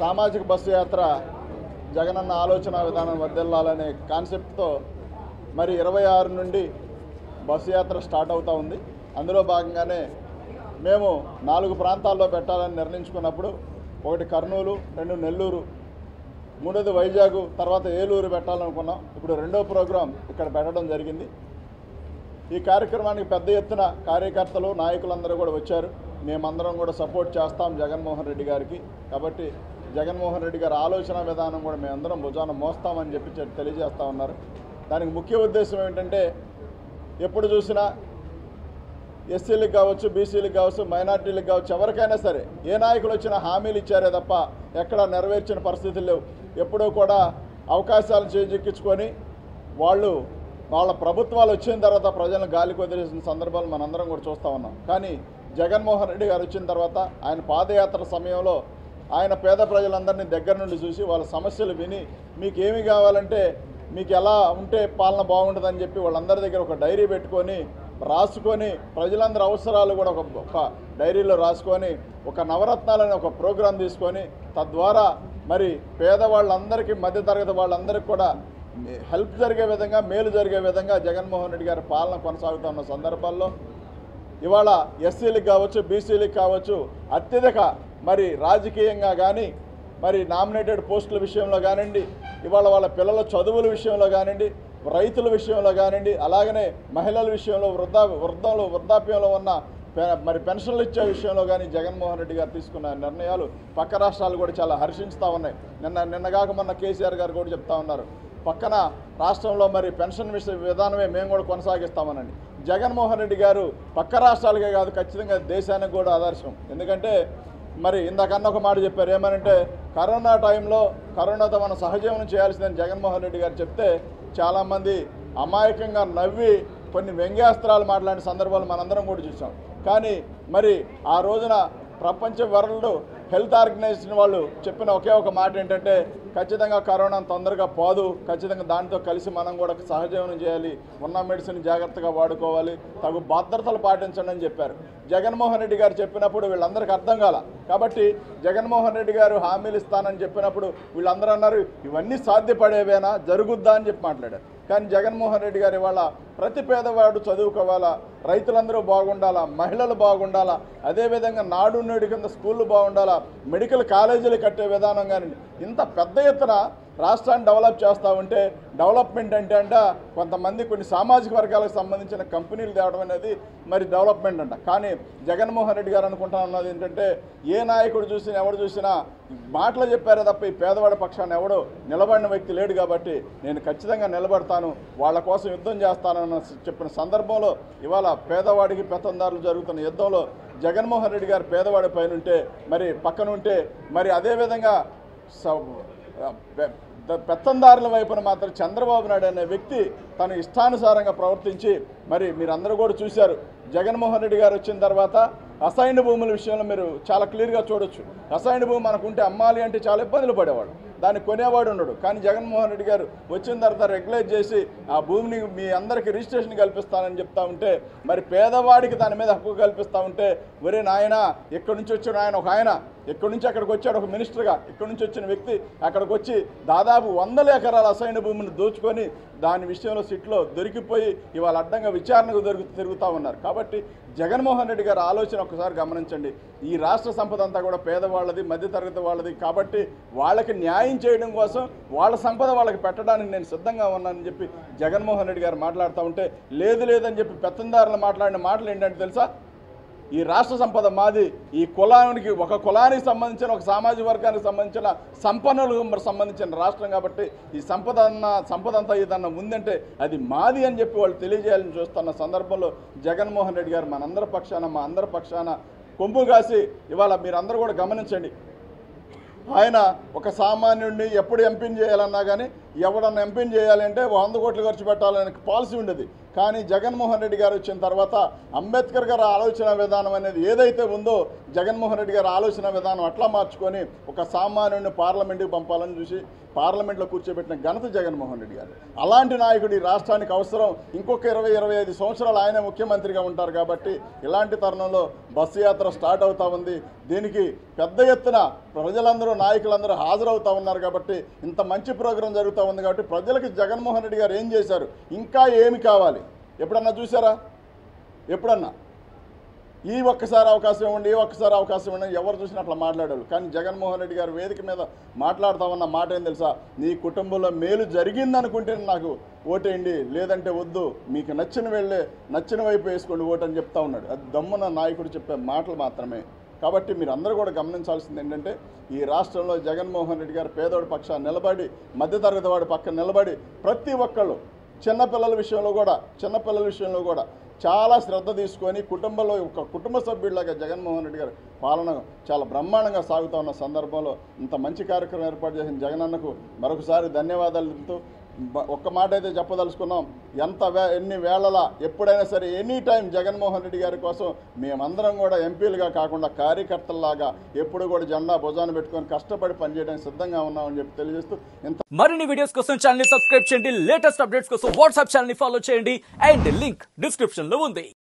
సామాజిక బస్సు యాత్ర జగనన్న ఆలోచన విధానం వర్దిల్లాలనే కాన్సెప్ట్తో మరి ఇరవై ఆరు నుండి బస్సు యాత్ర స్టార్ట్ అవుతూ ఉంది అందులో భాగంగానే మేము నాలుగు ప్రాంతాల్లో పెట్టాలని నిర్ణయించుకున్నప్పుడు ఒకటి కర్నూలు రెండు నెల్లూరు మూడోది వైజాగ్ తర్వాత ఏలూరు పెట్టాలనుకున్నాం ఇప్పుడు రెండో ప్రోగ్రాం ఇక్కడ పెట్టడం జరిగింది ఈ కార్యక్రమానికి పెద్ద ఎత్తున కార్యకర్తలు నాయకులందరూ కూడా వచ్చారు మేమందరం కూడా సపోర్ట్ చేస్తాం జగన్మోహన్ రెడ్డి గారికి కాబట్టి జగన్మోహన్ రెడ్డి గారి ఆలోచన విధానం కూడా మేమందరం భుజాన మోస్తామని చెప్పి చె- తెలియజేస్తా ఉన్నారు దానికి ముఖ్య ఉద్దేశం ఏంటంటే ఎప్పుడు చూసినా ఎస్సీలకు కావచ్చు బీసీలకు కావచ్చు మైనార్టీలకు కావచ్చు ఎవరికైనా సరే ఏ నాయకులు వచ్చినా హామీలు ఇచ్చారే తప్ప ఎక్కడ నెరవేర్చిన పరిస్థితులు లేవు ఎప్పుడూ కూడా అవకాశాలను చేజెక్కించుకొని వాళ్ళు వాళ్ళ ప్రభుత్వాలు వచ్చిన తర్వాత ప్రజలను గాలికి వదిలేసిన సందర్భాలు మనందరం కూడా చూస్తూ ఉన్నాం కానీ జగన్మోహన్ రెడ్డి గారు వచ్చిన తర్వాత ఆయన పాదయాత్ర సమయంలో ఆయన పేద ప్రజలందరినీ దగ్గర నుండి చూసి వాళ్ళ సమస్యలు విని మీకు ఏమి కావాలంటే మీకు ఎలా ఉంటే పాలన బాగుంటుందని చెప్పి వాళ్ళందరి దగ్గర ఒక డైరీ పెట్టుకొని రాసుకొని ప్రజలందరి అవసరాలు కూడా ఒక ఒక డైరీలో రాసుకొని ఒక నవరత్నాలని ఒక ప్రోగ్రాం తీసుకొని తద్వారా మరి పేదవాళ్ళందరికీ మధ్యతరగతి వాళ్ళందరికీ కూడా హెల్ప్ జరిగే విధంగా మేలు జరిగే విధంగా జగన్మోహన్ రెడ్డి గారి పాలన కొనసాగుతున్న సందర్భాల్లో ఇవాళ ఎస్సీలకు కావచ్చు బీసీలకు కావచ్చు అత్యధిక మరి రాజకీయంగా కానీ మరి నామినేటెడ్ పోస్టుల విషయంలో కానివ్వండి ఇవాళ వాళ్ళ పిల్లల చదువుల విషయంలో కానివ్వండి రైతుల విషయంలో కానివ్వండి అలాగనే మహిళల విషయంలో వృద్ధా వృద్ధంలో వృద్ధాప్యంలో ఉన్న పె- మరి పెన్షన్లు ఇచ్చే విషయంలో కానీ జగన్మోహన్ రెడ్డి గారు తీసుకున్న నిర్ణయాలు పక్క రాష్ట్రాలు కూడా చాలా హర్షిస్తూ ఉన్నాయి నిన్న నిన్నగాక మొన్న కేసీఆర్ గారు కూడా చెప్తా ఉన్నారు పక్కన రాష్ట్రంలో మరి పెన్షన్ విషయ విధానమే మేము కూడా కొనసాగిస్తామనండి జగన్మోహన్ రెడ్డి గారు పక్క రాష్ట్రాలకే కాదు ఖచ్చితంగా దేశానికి కూడా ఆదర్శం ఎందుకంటే మరి ఇందాకన్నా ఒక మాట చెప్పారు ఏమనంటే కరోనా టైంలో కరోనాతో మనం సహజీవనం చేయాల్సిందని జగన్మోహన్ రెడ్డి గారు చెప్తే చాలామంది అమాయకంగా నవ్వి కొన్ని వ్యంగ్యాస్త్రాలు మాట్లాడిన సందర్భాలు మనందరం కూడా చూసాం కానీ మరి ఆ రోజున ప్రపంచ వరల్డ్ హెల్త్ ఆర్గనైజేషన్ వాళ్ళు చెప్పిన ఒకే ఒక మాట ఏంటంటే ఖచ్చితంగా కరోనా తొందరగా పోదు ఖచ్చితంగా దానితో కలిసి మనం కూడా సహజీవనం చేయాలి ఉన్న మెడిసిన్ జాగ్రత్తగా వాడుకోవాలి తగు భద్రతలు పాటించండి అని చెప్పారు జగన్మోహన్ రెడ్డి గారు చెప్పినప్పుడు వీళ్ళందరికీ అర్థం కాల కాబట్టి జగన్మోహన్ రెడ్డి గారు హామీలు ఇస్తానని చెప్పినప్పుడు వీళ్ళందరూ అన్నారు ఇవన్నీ సాధ్యపడేవేనా జరుగుద్దా అని చెప్పి మాట్లాడారు కానీ జగన్మోహన్ రెడ్డి గారు ఇవాళ ప్రతి పేదవాడు చదువుకోవాలా రైతులందరూ బాగుండాలా మహిళలు బాగుండాలా అదేవిధంగా నాడు నేడు కింద స్కూళ్ళు బాగుండాలా మెడికల్ కాలేజీలు కట్టే విధానం కానీ ఇంత పెద్ద ఎత్తున రాష్ట్రాన్ని డెవలప్ చేస్తూ ఉంటే డెవలప్మెంట్ అంటే అంట కొంతమంది కొన్ని సామాజిక వర్గాలకు సంబంధించిన కంపెనీలు తేవడం అనేది మరి డెవలప్మెంట్ అంట కానీ జగన్మోహన్ రెడ్డి గారు అనుకుంటా ఉన్నది ఏంటంటే ఏ నాయకుడు చూసినా ఎవడు చూసినా మాటలు చెప్పారే తప్ప ఈ పేదవాడి పక్షాన్ని ఎవడు నిలబడిన వ్యక్తి లేడు కాబట్టి నేను ఖచ్చితంగా నిలబడతాను వాళ్ళ కోసం యుద్ధం చేస్తానన్న చెప్పిన సందర్భంలో ఇవాళ పేదవాడికి పెత్తందారులు జరుగుతున్న యుద్ధంలో జగన్మోహన్ రెడ్డి గారు పేదవాడి పైన ఉంటే మరి పక్కన ఉంటే మరి అదేవిధంగా స- పె- ద- పెత్తందారుల వైపున మాత్రం చంద్రబాబు నాయుడు అనే వ్యక్తి తన ఇష్టానుసారంగా ప్రవర్తించి మరి మీరందరూ కూడా చూశారు జగన్మోహన్ రెడ్డి గారు వచ్చిన తర్వాత అసైన్డ్ భూముల విషయంలో మీరు చాలా క్లియర్గా చూడొచ్చు అసైన్డ్ భూమి మనకుంటే అమ్మాలి అంటే చాలా ఇబ్బందులు పడేవాడు దాన్ని కొనేవాడు ఉండడు కానీ జగన్మోహన్ రెడ్డి గారు వచ్చిన తర్వాత రెగ్యులేట్ చేసి ఆ భూమిని మీ అందరికీ రిజిస్ట్రేషన్ కల్పిస్తానని చెప్తా ఉంటే మరి పేదవాడికి దాని మీద హక్కు కల్పిస్తూ ఉంటే ఒరే నాయన ఎక్కడి నుంచి వచ్చిన ఆయన ఒక ఆయన ఎక్కడి నుంచి అక్కడికి వచ్చాడు ఒక మినిస్టర్గా ఇక్కడి నుంచి వచ్చిన వ్యక్తి అక్కడికి వచ్చి దాదాపు వందల ఎకరాల అసైన్ భూమిని దోచుకొని దాని విషయంలో సిట్లో దొరికిపోయి ఇవాళ అడ్డంగా విచారణకు దొరికి తిరుగుతూ ఉన్నారు కాబట్టి జగన్మోహన్ రెడ్డి గారి ఆలోచన ఒకసారి గమనించండి ఈ రాష్ట్ర సంపద అంతా కూడా పేదవాళ్ళది మధ్యతరగతి వాళ్ళది కాబట్టి వాళ్ళకి న్యాయం చేయడం కోసం వాళ్ళ సంపద వాళ్ళకి పెట్టడానికి నేను సిద్ధంగా ఉన్నానని చెప్పి జగన్మోహన్ రెడ్డి గారు మాట్లాడుతూ ఉంటే లేదు లేదని చెప్పి పెత్తందారులు మాట్లాడిన మాటలు ఏంటంటే తెలుసా ఈ రాష్ట్ర సంపద మాది ఈ కులానికి ఒక కులానికి సంబంధించిన ఒక సామాజిక వర్గానికి సంబంధించిన సంపన్నులకు సంబంధించిన రాష్ట్రం కాబట్టి ఈ సంపద అన్న సంపద అంతా ఏదన్నా ఉందంటే అది మాది అని చెప్పి వాళ్ళు తెలియజేయాలని చూస్తున్న సందర్భంలో జగన్మోహన్ రెడ్డి గారు మనందరి పక్షాన మా అందరి పక్షాన కొమ్ము కాసి ఇవాళ మీరందరూ కూడా గమనించండి ఆయన ఒక సామాన్యుడిని ఎప్పుడు ఎంపీని చేయాలన్నా కానీ ఎవడన్నా ఎంపీని చేయాలంటే వంద కోట్లు ఖర్చు పెట్టాలనే పాలసీ ఉండేది కానీ జగన్మోహన్ రెడ్డి గారు వచ్చిన తర్వాత అంబేద్కర్ గారి ఆలోచన విధానం అనేది ఏదైతే ఉందో జగన్మోహన్ రెడ్డి గారి ఆలోచన విధానం అట్లా మార్చుకొని ఒక సామాన్యుడిని పార్లమెంట్కి పంపాలని చూసి పార్లమెంట్లో కూర్చోబెట్టిన ఘనత జగన్మోహన్ రెడ్డి గారు అలాంటి నాయకుడు ఈ రాష్ట్రానికి అవసరం ఇంకొక ఇరవై ఇరవై ఐదు సంవత్సరాలు ఆయన ముఖ్యమంత్రిగా ఉంటారు కాబట్టి ఇలాంటి తరుణంలో బస్సు యాత్ర స్టార్ట్ అవుతా ఉంది దీనికి పెద్ద ఎత్తున ప్రజలందరూ నాయకులందరూ హాజరవుతా ఉన్నారు కాబట్టి ఇంత మంచి ప్రోగ్రాం జరుగుతూ ఉంది కాబట్టి ప్రజలకు జగన్మోహన్ రెడ్డి గారు ఏం చేశారు ఇంకా ఏమి కావాలి ఎప్పుడన్నా చూసారా ఎప్పుడన్నా ఈ ఒక్కసారి అవకాశం ఇవ్వండి ఈ ఒక్కసారి అవకాశం ఇవ్వండి ఎవరు చూసినా అట్లా మాట్లాడారు కానీ జగన్మోహన్ రెడ్డి గారు వేదిక మీద మాట్లాడుతా ఉన్న మాట ఏం తెలుసా నీ కుటుంబంలో మేలు జరిగిందనుకుంటే నాకు ఓటేయండి లేదంటే వద్దు మీకు నచ్చిన వెళ్ళే నచ్చిన వైపు వేసుకోండి ఓటు అని చెప్తా ఉన్నాడు అది దమ్మున నాయకుడు చెప్పే మాటలు మాత్రమే కాబట్టి మీరు అందరూ కూడా గమనించాల్సింది ఏంటంటే ఈ రాష్ట్రంలో జగన్మోహన్ రెడ్డి గారు పేదోడి పక్షాన్ని నిలబడి మధ్యతరగతి వాడి పక్కన నిలబడి ప్రతి ఒక్కళ్ళు చిన్నపిల్లల విషయంలో కూడా చిన్నపిల్లల విషయంలో కూడా చాలా శ్రద్ధ తీసుకొని కుటుంబంలో ఒక కుటుంబ సభ్యుడిలాగా జగన్మోహన్ రెడ్డి గారి పాలన చాలా బ్రహ్మాండంగా సాగుతూ ఉన్న సందర్భంలో ఇంత మంచి కార్యక్రమం ఏర్పాటు చేసిన జగనన్నకు మరొకసారి ధన్యవాదాలు తెలుపుతూ బ- ఒక్క మాట అయితే చెప్పదలుచుకున్నాం ఎంత వే ఎన్ని వేళలా ఎప్పుడైనా సరే ఎనీ టైం జగన్మోహన్ రెడ్డి గారి కోసం మేమందరం కూడా ఎంపీలుగా కాకుండా కార్యకర్తల్లాగా ఎప్పుడు కూడా జెండా భుజాన్ని పెట్టుకొని కష్టపడి పనిచేయడానికి సిద్ధంగా ఉన్నామని చెప్పి తెలియజేస్తూ ఇంత మరిన్ని వీడియోస్ కోసం ఛానల్ ని సబ్స్క్రైబ్ చేయండి లేటెస్ట్ అప్డేట్స్ కోసం వాట్సాప్ ఛానల్ ని ఫాలో చేయండి అండ్ లింక్ డిస్క్రిప్షన్ లో ఉంది